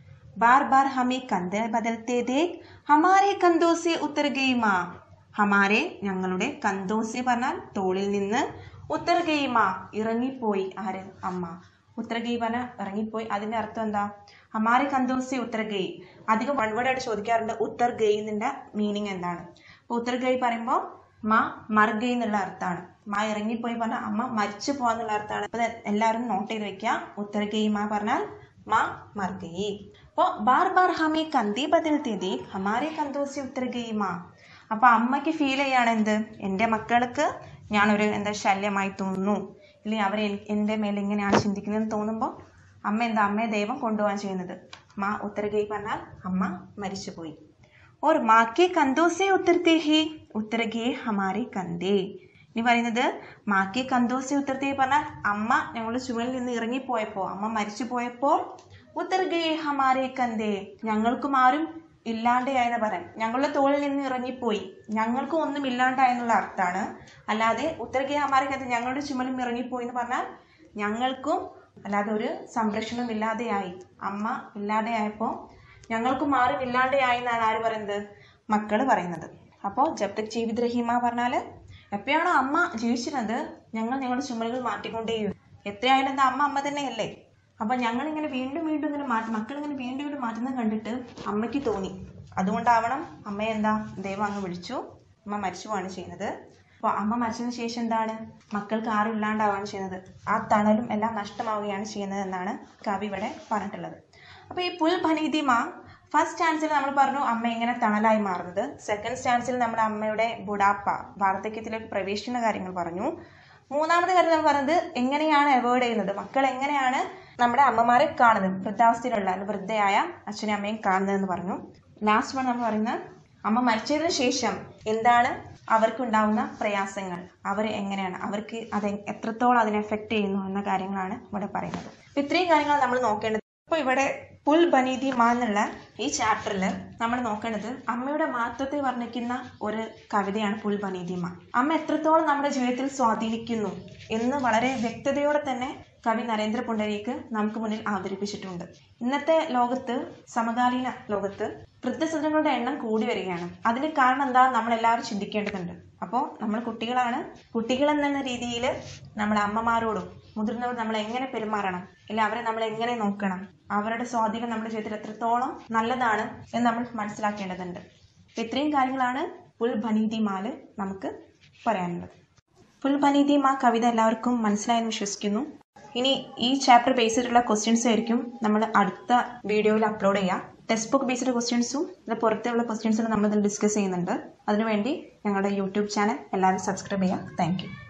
ബാർ ബാർ ഹമേ കന്ത ബദൽത്തേ ദേക് ഹമാരെ കന്തോസെ ഉത്തർ ഗെയ്മാ ഹമാരെ ഞങ്ങളുടെ കന്തോസെ പറഞ്ഞാൽ തോളിൽ നിന്ന് ഉത്തർ ഗെയ്മാ ഇറങ്ങിപ്പോയി ആര് അമ്മ ഉത്തരഗൈ പറഞ്ഞ ഇറങ്ങിപ്പോയി അതിന്റെ അർത്ഥം എന്താ ഹമാരെ കന്തോസെ ഉത്തരഗൈ അധികം വൺ വേർഡ് ആയിട്ട് ചോദിക്കാറുണ്ട് ഉത്തർ ഗെയ്ന്നിന്റെ മീനിങ് എന്താണ് അപ്പൊ ഉത്തർ ഗൈ പറയുമ്പോൾ മാ മർഗൈ എന്നുള്ള അർത്ഥമാണ് മാ ഇറങ്ങിപ്പോയി പറഞ്ഞാൽ അമ്മ മരിച്ചു പോവാന്നുള്ള അർത്ഥമാണ് അപ്പൊ ഇത് എല്ലാവരും നോട്ട് ചെയ്ത് വെക്കുക ഉത്തർ ഗൈ മാ പറഞ്ഞാൽ മാ മർഗൈ അപ്പോ ബാർ ബാർ ഹമേ കന്തി ബദൽത്തെ ദേഖ് ഹമാരെ കന്തോസെ ഉത്തർ ഗൈ മാ അപ്പൊ അമ്മയ്ക്ക് ഫീൽ ചെയ്യാണ് എന്ത് എൻ്റെ മക്കൾക്ക് ഞാനൊരു എന്താ ശല്യമായി തോന്നുന്നു ഇല്ലെങ്കിൽ അവർ എൻ്റെ മേലെ ഇങ്ങനെയാണ് ചിന്തിക്കുന്നതെന്ന് തോന്നുമ്പോൾ അമ്മ എന്താ അമ്മയെ ദൈവം കൊണ്ടുപോകാൻ ചെയ്യുന്നത് മാ ഉത്തരഗൈ പറഞ്ഞാൽ അമ്മ മരിച്ചുപോയി ഓർ മാക്കെ കന്തോസെ ഉത്തരത്തെ ഹി ഉത്തരഗേ ഹമാരെ കന്തേ ഇനി പറയുന്നത് മാക്കെ കന്തോസെ ഉത്തരത്തെ പറഞ്ഞാൽ അമ്മ ഞങ്ങളുടെ ചുമലിൽ നിന്ന് ഇറങ്ങിപ്പോയപ്പോ അമ്മ മരിച്ചു പോയപ്പോൾ ഉത്തരഗേ ഹമാരെ കന്തേ ഞങ്ങൾക്കും ആരും ഇല്ലാണ്ടായെന്ന് പറയാം ഞങ്ങളുടെ തോളിൽ നിന്ന് ഇറങ്ങിപ്പോയി ഞങ്ങൾക്കും ഒന്നും ഇല്ലാണ്ടായെന്നുള്ള അർത്ഥമാണ് അല്ലാതെ ഉത്തരഗേ ഹമാരെ കന്തേ ഞങ്ങളുടെ ചുമലും ഇറങ്ങിപ്പോയി എന്ന് പറഞ്ഞാൽ ഞങ്ങൾക്കും അല്ലാതെ ഒരു സംരക്ഷണം ഇല്ലാതെയായി അമ്മ ഇല്ലാതെയായപ്പോൾ ഞങ്ങൾക്കും ആരും ഇല്ലാതെയായി എന്നാണ് ആര് പറയുന്നത് മക്കള് പറയുന്നത് അപ്പോൾ ജബ്തക് ജീവിത് റഹീമ പറഞ്ഞാല് എപ്പോഴാണോ അമ്മ ജീവിച്ചിരുന്നത് ഞങ്ങൾ ഞങ്ങളുടെ ചുമലുകൾ മാറ്റിക്കൊണ്ടേയും എത്രയായാലും എന്താ അമ്മ അമ്മ തന്നെയല്ലേ അപ്പൊ ഞങ്ങൾ ഇങ്ങനെ വീണ്ടും വീണ്ടും ഇങ്ങനെ മാറ്റി മക്കൾ ഇങ്ങനെ വീണ്ടും വീണ്ടും മാറ്റുന്നത് കണ്ടിട്ട് അമ്മയ്ക്ക് തോന്നി അതുകൊണ്ടാവണം അമ്മയെ എന്താ ദൈവം അങ്ങ് വിളിച്ചു അമ്മ മരിച്ചു പോവാണ് ചെയ്യുന്നത് അപ്പോൾ അമ്മ മരിച്ചതിന് ശേഷം എന്താണ് മക്കൾക്ക് ആരും ഇല്ലാണ്ടാവാണ് ചെയ്യുന്നത് ആ തണലും എല്ലാം നഷ്ടമാവുകയാണ് ചെയ്യുന്നത് എന്നാണ് കവി ഇവിടെ പറഞ്ഞിട്ടുള്ളത് അപ്പോൾ ഈ പുൽ ഭനീതിമ ഫസ്റ്റ് സ്റ്റാൻസിൽ നമ്മൾ പറഞ്ഞു അമ്മ എങ്ങനെ തണലായി മാറുന്നത് സെക്കൻഡ് സ്റ്റാൻസിൽ നമ്മൾ അമ്മയുടെ ബുഡാപ്പ വാർദ്ധക്യത്തിലേക്ക് പ്രവേശിക്കുന്ന കാര്യങ്ങൾ പറഞ്ഞു മൂന്നാമത്തെ കാര്യം നമ്മൾ പറഞ്ഞത് എങ്ങനെയാണ് അവോയ്ഡ് ചെയ്യുന്നത് മക്കൾ എങ്ങനെയാണ് നമ്മുടെ അമ്മമാരെ കാണുന്നത് വൃദ്ധാവസ്ഥയിലുള്ള അല്ലെങ്കിൽ വൃദ്ധയായ അച്ഛനും അമ്മയും കാണുന്നതെന്ന് പറഞ്ഞു ലാസ്റ്റ് വൺ നമ്മൾ പറയുന്നത് അമ്മ മരിച്ചതിന് ശേഷം എന്താണ് അവർക്കുണ്ടാവുന്ന പ്രയാസങ്ങൾ അവർ എങ്ങനെയാണ് അവർക്ക് അത് എത്രത്തോളം അതിനെ എഫക്റ്റ് ചെയ്യുന്നു എന്ന കാര്യങ്ങളാണ് ഇവിടെ പറയുന്നത് അപ്പൊ ഇത്രയും കാര്യങ്ങൾ നമ്മൾ നോക്കേണ്ടത് അപ്പോൾ ഇവിടെ പുൽ ബനീതി മാ എന്നുള്ള ഈ ചാപ്റ്ററിൽ നമ്മൾ നോക്കേണ്ടത് അമ്മയുടെ മഹത്വത്തെ വർണ്ണിക്കുന്ന ഒരു കവിതയാണ് പുൽ ബനീതി മാ അമ്മ എത്രത്തോളം നമ്മുടെ ജീവിതത്തിൽ സ്വാധീനിക്കുന്നു എന്ന് വളരെ വ്യക്തതയോടെ തന്നെ കവി നരേന്ദ്ര പുണ്ടരീക്ക് നമുക്ക് മുന്നിൽ അവതരിപ്പിച്ചിട്ടുണ്ട് ഇന്നത്തെ ലോകത്ത് സമകാലീന ലോകത്ത് വൃദ്ധസദനങ്ങളുടെ എണ്ണം കൂടി വരികയാണ് അതിന് കാരണം എന്താ നമ്മൾ എല്ലാവരും ചിന്തിക്കേണ്ടതുണ്ട് അപ്പോൾ നമ്മൾ കുട്ടികളാണ് കുട്ടികൾ എന്ന രീതിയിൽ നമ്മുടെ അമ്മമാരോടും മുതിർന്നവരോട് നമ്മൾ എങ്ങനെ പെരുമാറണം അല്ലെ അവരെ നമ്മൾ എങ്ങനെ നോക്കണം അവരുടെ സ്വാധീനം നമ്മുടെ ജീവിതത്തിൽ എത്രത്തോളം നല്ലതാണ് എന്ന് നമ്മൾ മനസ്സിലാക്കേണ്ടതുണ്ട് അപ്പൊ ഇത്രയും കാര്യങ്ങളാണ് പുൽ ഭനീതി മാല് നമുക്ക് പറയാനുള്ളത് പുൽ ഭനീതി മാ കവിത എല്ലാവർക്കും മനസ്സിലായെന്ന് വിശ്വസിക്കുന്നു ഇനി ഈ ചാപ്റ്റർ ബേസ് ചെയ്തിട്ടുള്ള ക്വസ്റ്റ്യൻസ് ആയിരിക്കും നമ്മൾ അടുത്ത വീഡിയോയിൽ അപ്ലോഡ് ചെയ്യുക ടെക്സ്റ്റ് ബുക്ക് ബേസ്ഡ് ക്വസ്റ്റ്യൻസും ഇത് പുറത്തുള്ള ക്വസ്റ്റ്യൻസും നമ്മൾ ഇതിൽ ഡിസ്കസ് ചെയ്യുന്നുണ്ട് അതിനുവേണ്ടി ഞങ്ങളുടെ യൂട്യൂബ് ചാനൽ എല്ലാവരും സബ്സ്ക്രൈബ് ചെയ്യുക താങ്ക്